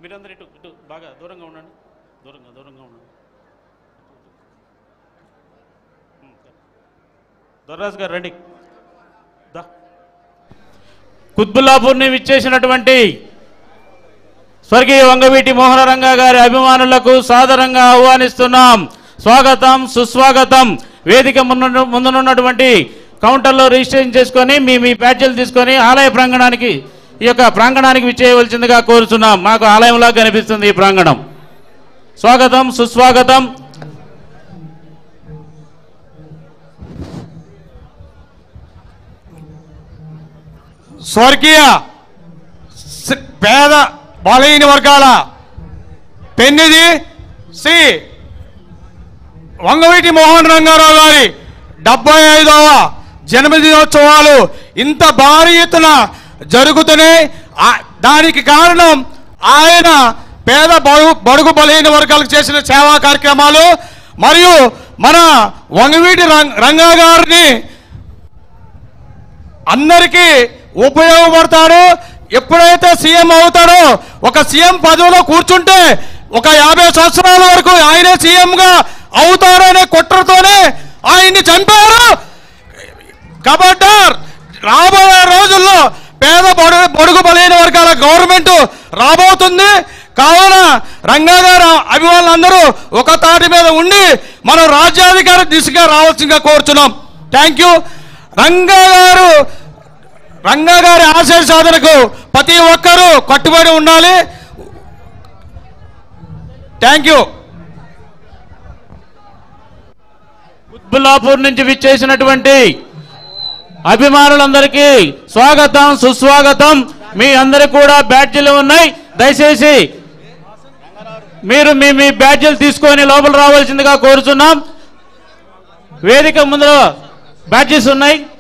మీరందరూ ఇటు ఇటు బాగా దూరంగా ఉండండి దూరంగా దూరంగా ఉండండి ఉమ్, దొర్రాజు గారు రండి దా కుత్బుల్లాపూర్ని విచ్చేసినటువంటి స్వర్గీయ వంగవీటి మోహనరంగ గారి అభిమానులకు సాదరంగా ఆహ్వానిస్తున్నాం స్వాగతం సుస్వాగతం వేదిక ముందు ముందునున్నటువంటి కౌంటర్లో రిజిస్ట్రేషన్ చేసుకొని మీ మీ బ్యాడ్జీలు తీసుకొని ఆలయ ప్రాంగణానికి ఈ యొక్క ప్రాంగణానికి విచ్చేయవలసిందిగా కోరుచున్నాం మాకు ఆలయంలా కనిపిస్తుంది ఈ ప్రాంగణం స్వాగతం సుస్వాగతం స్వర్గీయ స్- పేద బలహీన వర్గాల పెన్నిది శ్రీ వంగవీటి మోహన్ రంగారావు గారి డెబ్బై ఐదవ జన్మదినోత్సవాలు ఇంత భారీ ఎత్తున జరుగుతున్నాయి ఆ- దానికి కారణం ఆయన పేద బడుగు బడుగు బలహీన వర్గాలకు చేసిన సేవా కార్యక్రమాలు మరియు మన వంగవీటి రంగ రంగా గారిని అందరికీ ఉపయోగపడతాడు ఎప్పుడైతే సీఎం అవుతాడో ఒక సీఎం పదవిలో కూర్చుంటే ఒక యాభై సంవత్సరాల వరకు ఆయనే సీఎంగా అవుతాడనే కుట్రతోనే ఆయన్ని చంపారు కబడ్డార్ రాబోయే రోజుల్లో పేద బడుగు బడుగు బలైన వర్గాల గవర్నమెంట్ రాబోతుంది కావున రంగా గారు అభిమానులందరూ ఒక తాటి మీద ఉండి మనం రాజ్యాధికార దిశగా రావాల్సిందిగా కోరుచున్నాం థ్యాంక్ యూ రంగా గారు రంగా గారి ఆశయ సాధనకు ప్రతి ఒక్కరూ కట్టుబడి ఉండాలి థ్యాంక్ యూ కుత్బుల్లాపూర్ నుంచి విచ్చేసినటువంటి అభిమానులందరికీ స్వాగతం సుస్వాగతం మీ అందరికి కూడా బ్యాడ్జీలు ఉన్నాయి దయచేసి మీరు మీ మీ బ్యాడ్జీలు తీసుకొని లోపల రావాల్సిందిగా కోరుచున్నాం వేదిక ముందు బ్యాడ్జెస్ ఉన్నాయి